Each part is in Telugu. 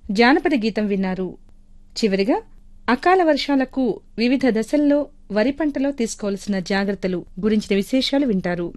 జానపద గీతం విన్నారు చివరిగా అకాల వర్షాలకు వివిధ దశల్లో వరి పంటలో తీసుకోవాల్సిన జాగ్రత్తలు గురించిన విశేషాలు వింటారు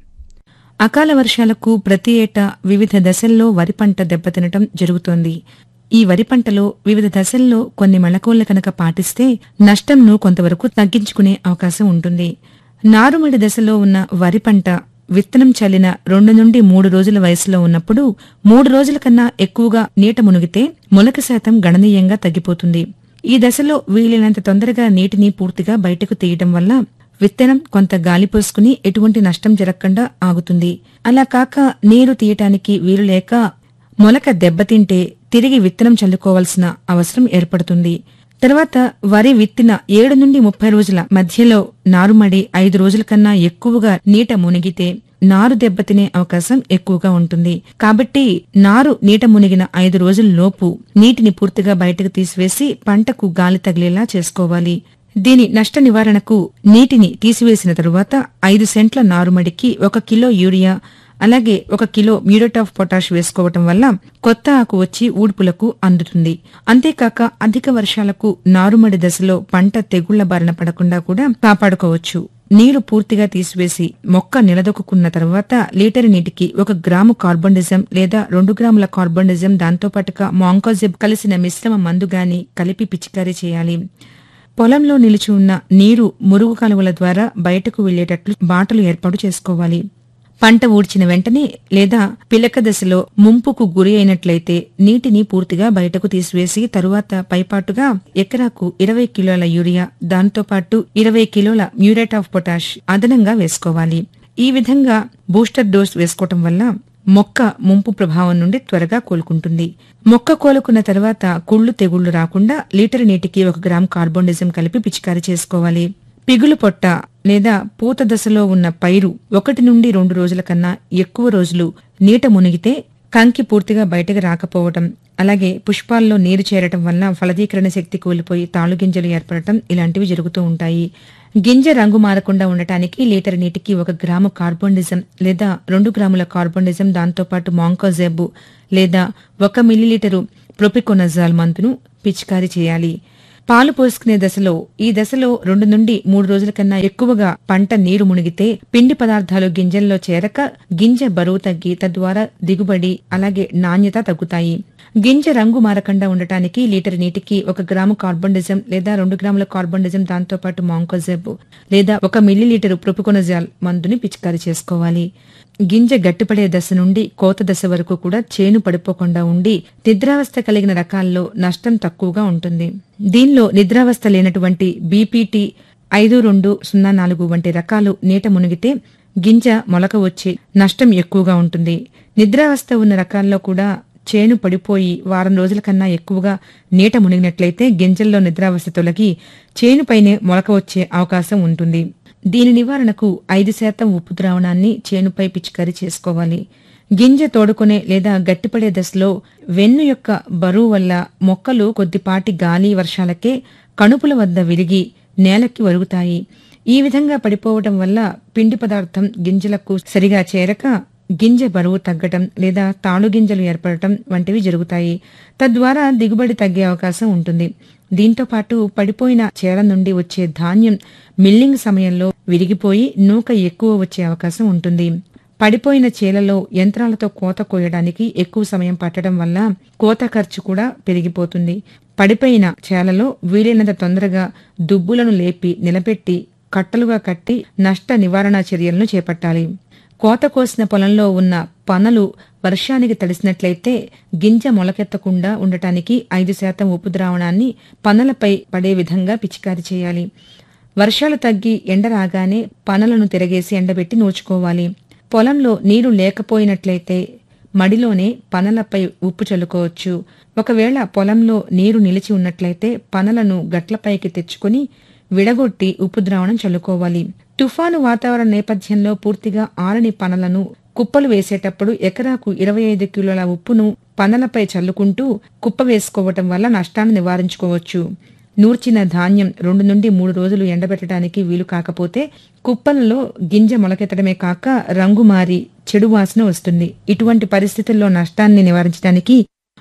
అకాల వర్షాలకు ప్రతి ఏటా వివిధ దశల్లో వరి పంట దెబ్బతినటం జరుగుతోంది ఈ వరి పంటలో వివిధ దశల్లో కొన్ని మెళకువలు కనుక పాటిస్తే నష్టంను కొంతవరకు తగ్గించుకునే అవకాశం ఉంటుంది నారుమడి దశలో ఉన్న వరి పంట విత్తనం చల్లిన రెండు నుండి మూడు రోజుల వయసులో ఉన్నప్పుడు మూడు రోజుల కన్నా ఎక్కువగా నీట మునిగితే మొలక శాతం గణనీయంగా తగ్గిపోతుంది ఈ దశలో వీలైనంత తొందరగా నీటిని పూర్తిగా బయటకు తీయటం వల్ల విత్తనం కొంత గాలి పోసుకుని ఎటువంటి నష్టం జరగకుండా ఆగుతుంది అలా కాక నీరు తీయటానికి వీలు లేక మొలక దెబ్బతింటే తిరిగి విత్తనం చల్లుకోవాల్సిన అవసరం ఏర్పడుతుంది తర్వాత వరి విత్తిన ఏడు నుండి ముప్పై రోజుల మధ్యలో నారుమడి ఐదు రోజుల కన్నా ఎక్కువగా నీట మునిగితే నారు దెబ్బతినే అవకాశం ఎక్కువగా ఉంటుంది కాబట్టి నారు నీట మునిగిన ఐదు రోజుల లోపు నీటిని పూర్తిగా బయటకు తీసివేసి పంటకు గాలి తగిలేలా చేసుకోవాలి దీని నష్ట నివారణకు నీటిని తీసివేసిన తరువాత ఐదు సెంట్ల నారుమడికి ఒక కిలో యూరియా అలాగే ఒక కిలో మ్యూరేట్ ఆఫ్ పొటాష్ వేసుకోవటం వల్ల కొత్త ఆకు వచ్చి ఊడ్పులకు అందుతుంది అంతేకాక అధిక వర్షాలకు నారుమడి దశలో పంట తెగుళ్ల బారిన పడకుండా కూడా కాపాడుకోవచ్చు నీరు పూర్తిగా తీసివేసి మొక్క నిలదొక్కున్న తర్వాత లీటర్ నీటికి ఒక గ్రాము కార్బోనిజం లేదా రెండు గ్రాముల కార్బోనిజం దాంతోపాటుగా మాంకోజెబ్ కలిసిన మిశ్రమ మందు గాని కలిపి పిచికారీ చేయాలి పొలంలో నిలిచి ఉన్న నీరు మురుగు కాలువల ద్వారా బయటకు వెళ్లేటట్లు బాటలు ఏర్పాటు చేసుకోవాలి పంట ఊడ్చిన వెంటనే లేదా పిలక దశలో ముంపుకు గురి అయినట్లయితే నీటిని పూర్తిగా బయటకు తీసివేసి తరువాత పైపాటుగా ఎకరాకు ఇరవై కిలోల యూరియా దాంతోపాటు ఇరవై కిలోల మ్యూరేట్ ఆఫ్ పొటాష్ అదనంగా వేసుకోవాలి ఈ విధంగా బూస్టర్ డోస్ వేసుకోవటం వల్ల మొక్క ముంపు ప్రభావం నుండి త్వరగా కోలుకుంటుంది మొక్క కోలుకున్న తర్వాత కుళ్ళు తెగుళ్లు రాకుండా లీటర్ నీటికి ఒక గ్రామ్ కార్బోనిజం కలిపి పిచికారీ చేసుకోవాలి పిగులు పొట్ట లేదా పూత దశలో ఉన్న పైరు ఒకటి నుండి రెండు రోజుల కన్నా ఎక్కువ రోజులు నీట మునిగితే కంకి పూర్తిగా బయటకు రాకపోవటం అలాగే పుష్పాల్లో నీరు చేరటం వల్ల ఫలదీకరణ శక్తి కోల్పోయి తాళుగింజలు ఏర్పడటం ఇలాంటివి జరుగుతూ ఉంటాయి గింజ రంగు మారకుండా ఉండటానికి లీటర్ నీటికి ఒక గ్రాము కార్బోనిజం లేదా రెండు గ్రాముల కార్బోనిజం దాంతోపాటు మాంకోజెబ్ లేదా ఒక మిల్లీలీటరు ప్రొపికోనజాల్ మందును పిచికారీ చేయాలి పాలు పోసుకునే దశలో ఈ దశలో రెండు నుండి మూడు రోజుల కన్నా ఎక్కువగా పంట నీరు మునిగితే పిండి పదార్థాలు గింజల్లో చేరక గింజ బరువు తగ్గి తద్వారా దిగుబడి అలాగే నాణ్యత తగ్గుతాయి గింజ రంగు మారకుండా ఉండటానికి లీటర్ నీటికి ఒక గ్రాము కార్బోనిజం లేదా రెండు గ్రాముల కార్బోనిజం దాంతోపాటు మాంకోజెబ్ లేదా ఒక మిల్లీలీటరు ప్రొపికొనజాల్ మందుని పిచికారీ చేసుకోవాలి గింజ గట్టిపడే దశ నుండి కోత దశ వరకు కూడా చేను పడిపోకుండా ఉండి నిద్రావస్థ కలిగిన రకాల్లో నష్టం తక్కువగా ఉంటుంది దీనిలో నిద్రావస్థ లేనటువంటి బీపీటీ ఐదు రెండు సున్నా నాలుగు వంటి రకాలు నీట మునిగితే గింజ మొలక వచ్చి నష్టం ఎక్కువగా ఉంటుంది నిద్రావస్థ ఉన్న రకాల్లో కూడా చేను పడిపోయి వారం రోజుల కన్నా ఎక్కువగా నీట మునిగినట్లయితే గింజల్లో నిద్రావస్థ తొలగి చేనుపైనే మొలక వచ్చే అవకాశం ఉంటుంది దీని నివారణకు ఐదు శాతం ఉప్పు ద్రావణాన్ని చేనుపై పిచికారీ చేసుకోవాలి గింజ తోడుకునే లేదా గట్టిపడే దశలో వెన్ను యొక్క బరువు వల్ల మొక్కలు కొద్దిపాటి గాలి వర్షాలకే కణుపుల వద్ద విరిగి నేలకి వరుగుతాయి ఈ విధంగా పడిపోవటం వల్ల పిండి పదార్థం గింజలకు సరిగా చేరక గింజ బరువు తగ్గటం లేదా తాళు గింజలు ఏర్పడటం వంటివి జరుగుతాయి తద్వారా దిగుబడి తగ్గే అవకాశం ఉంటుంది దీంతో పాటు పడిపోయిన చేల నుండి వచ్చే ధాన్యం మిల్లింగ్ సమయంలో విరిగిపోయి నూక ఎక్కువ వచ్చే అవకాశం ఉంటుంది పడిపోయిన చేలలో యంత్రాలతో కోత కోయడానికి ఎక్కువ సమయం పట్టడం వల్ల కోత ఖర్చు కూడా పెరిగిపోతుంది పడిపోయిన చేలలో వీలైనంత తొందరగా దుబ్బులను లేపి నిలబెట్టి కట్టలుగా కట్టి నష్ట నివారణ చర్యలను చేపట్టాలి కోత కోసిన పొలంలో ఉన్న పనలు వర్షానికి తడిసినట్లయితే గింజ మొలకెత్తకుండా ఉండటానికి ఐదు శాతం ఉప్పు ద్రావణాన్ని పనలపై పడే విధంగా పిచికారీ చేయాలి వర్షాలు తగ్గి ఎండ రాగానే పనలను తిరగేసి ఎండబెట్టి నూర్చుకోవాలి పొలంలో నీరు లేకపోయినట్లయితే మడిలోనే పనలపై ఉప్పు చల్లుకోవచ్చు ఒకవేళ పొలంలో నీరు నిలిచి ఉన్నట్లయితే పనలను గట్లపైకి తెచ్చుకుని విడగొట్టి ఉప్పు ద్రావణం చల్లుకోవాలి తుఫాను వాతావరణ నేపథ్యంలో పూర్తిగా ఆరని పనలను కుప్పలు వేసేటప్పుడు ఎకరాకు ఇరవై ఐదు కిలోల ఉప్పును పనలపై చల్లుకుంటూ కుప్ప వేసుకోవటం వల్ల నష్టాన్ని నివారించుకోవచ్చు నూర్చిన ధాన్యం రెండు నుండి మూడు రోజులు ఎండబెట్టడానికి వీలు కాకపోతే కుప్పలలో గింజ మొలకెత్తడమే కాక రంగు మారి చెడు వాసన వస్తుంది ఇటువంటి పరిస్థితుల్లో నష్టాన్ని నివారించడానికి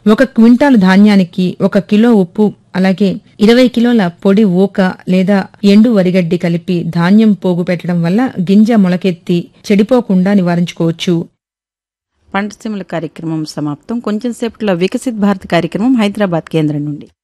ఒక క్వింటాలు ధాన్యానికి ఒక కిలో ఉప్పు అలాగే ఇరవై కిలోల పొడి ఊక లేదా ఎండు వరిగడ్డి కలిపి ధాన్యం పోగు పెట్టడం వల్ల గింజ మొలకెత్తి చెడిపోకుండా నివారించుకోవచ్చు పంటసీమల కార్యక్రమం సమాప్తం కొంచెం సేపట్లో వికసిత్ భారత్ కార్యక్రమం హైదరాబాద్ కేంద్రం నుండి